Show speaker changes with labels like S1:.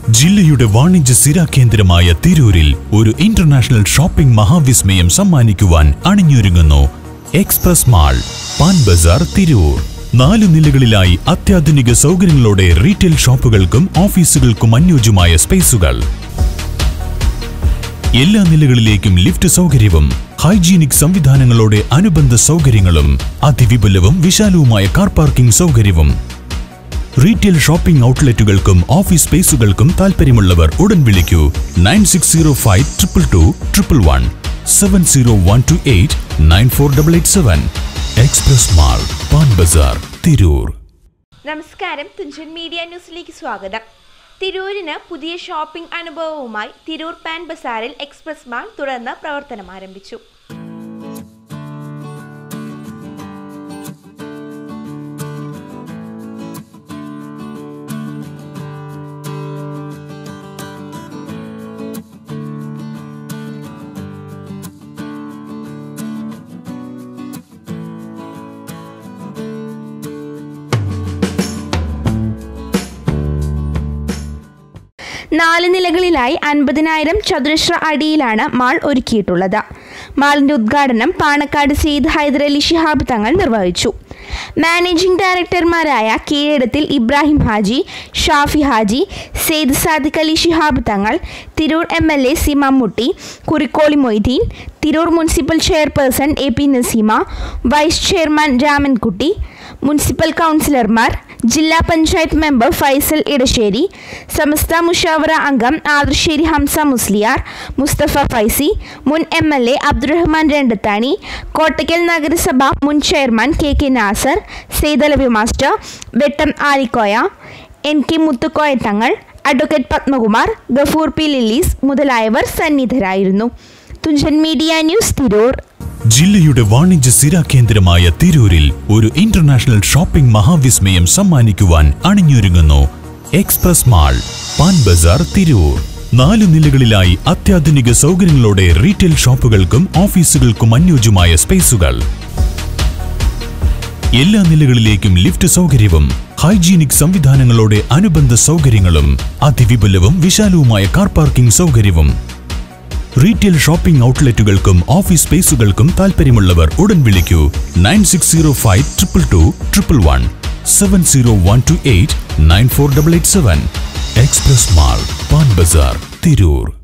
S1: ജില്ലയുടെ വാണിജ്യ സ്ഥിരാകേന്ദ്രമായ തിരൂരിൽ ഒരു ഇന്റർനാഷണൽ ഷോപ്പിംഗ് മഹാവിസ്മയം സമ്മാനിക്കുവാൻ അണിഞ്ഞൊരുങ്ങുന്നു എക്സ്പ്രസ് മാൾ പാൻ ബസാർ തിരൂർ നാല് നിലകളിലായി അത്യാധുനിക സൗകര്യങ്ങളോടെ റീറ്റെയിൽ ഷോപ്പുകൾക്കും ഓഫീസുകൾക്കും അനുയോജ്യമായ സ്പേസുകൾ എല്ലാ നിലകളിലേക്കും ലിഫ്റ്റ് സൗകര്യവും ഹൈജീനിക് സംവിധാനങ്ങളോടെ അനുബന്ധ സൗകര്യങ്ങളും അതിവിപുലവും വിശാലവുമായ കാർ പാർക്കിംഗ് സൗകര്യവും റീറ്റെയിൽ ഷോപ്പിംഗ് ഔട്ട്ലെറ്റുകൾക്കും ഓഫീസ് സ്പേസുകൾക്കും താൽപ്പര്യമുള്ളവർ ഉടൻ വിളിക്കൂ nine six zero five triple two triple one seven zero one two eight nine four double eight seven express mall Pan Bazaar Tirur
S2: നമസ്കാരം തുഞ്ചൻ മീഡിയ ന്യൂസിലേക്ക് സ്വാഗതം തിരൂരിന് പുതിയ ഷോപ്പിംഗ് അനുഭവവുമായി തിരൂർ പാൻ ബസാറിൽ എക്സ്പ്രസ് മാൾ തുടർന്ന് പ്രവർത്തനം ആരംഭിച്ചു നാല് നിലകളിലായി അൻപതിനായിരം ചതുരശ്ര അടിയിലാണ് മാൾ ഒരുക്കിയിട്ടുള്ളത് മാളിന്റെ ഉദ്ഘാടനം പാണക്കാട് സെയ്ദ് ഹൈദരലി ശിഹാബ് തങ്ങൾ നിർവഹിച്ചു മാനേജിംഗ് ഡയറക്ടർമാരായ Keezhadathil Ibrahim Haji Shafi Haji Sayed Sadiq Ali Shihab Thangal Tirur M L A C Mammootty Kurikkoli Moideen Tirur municipal chairperson A P Naseema vice chairman Ramankutty municipal കൗൺസിലർമാർ ജില്ലാ പഞ്ചായത്ത് മെമ്പർ ഫൈസൽ ഇടശ്ശേരി സമസ്ത മുഷാവറ അംഗം ആദർശേരി ഹംസ മുസ്ലിയാർ മുസ്തഫ ഫൈസി മുൻ M L A Abdurahiman Randathani Kottakkal നഗരസഭ മുൻ chairman K K Nasar Saithalavi master Vettom Alikoya N K Muthukoya Thangal advocate Padmakumar Gafoor P Lillies മുതലായവർ സന്നിധരായിരുന്നു തുഞ്ചൻ മീഡിയ ന്യൂസ് തിരൂർ
S1: ജില്ലയുടെ വാണിജ്യ സ്ഥിരാകേന്ദ്രമായ തിരൂരിൽ ഒരു ഇന്റർനാഷണൽ ഷോപ്പിംഗ് മഹാവിസ്മയം സമ്മാനിക്കുവാൻ അണിഞ്ഞൊരുങ്ങുന്നു എക്സ്പ്രസ് മാൾ പാൻ ബസാർ തിരൂർ നാല് നിലകളിലായി അത്യാധുനിക സൗകര്യങ്ങളോടെ റീറ്റെയിൽ ഷോപ്പുകൾക്കും ഓഫീസുകൾക്കും അനുയോജ്യമായ സ്പേസുകൾ എല്ലാ നിലകളിലേക്കും ലിഫ്റ്റ് സൗകര്യവും ഹൈജീനിക് സംവിധാനങ്ങളോടെ അനുബന്ധ സൗകര്യങ്ങളും അതിവിപുലവും വിശാലവുമായ കാർ പാർക്കിംഗ് സൗകര്യവും റീറ്റെയിൽ ഷോപ്പിംഗ് ഔട്ട്ലെറ്റുകൾക്കും ഓഫീസ് സ്പേസുകൾക്കും താൽപ്പര്യമുള്ളവർ ഉടൻ വിളിക്കൂ nine six zero five triple two triple one seven zero one two eight nine four double eight seven express mall Pan Bazaar Tirur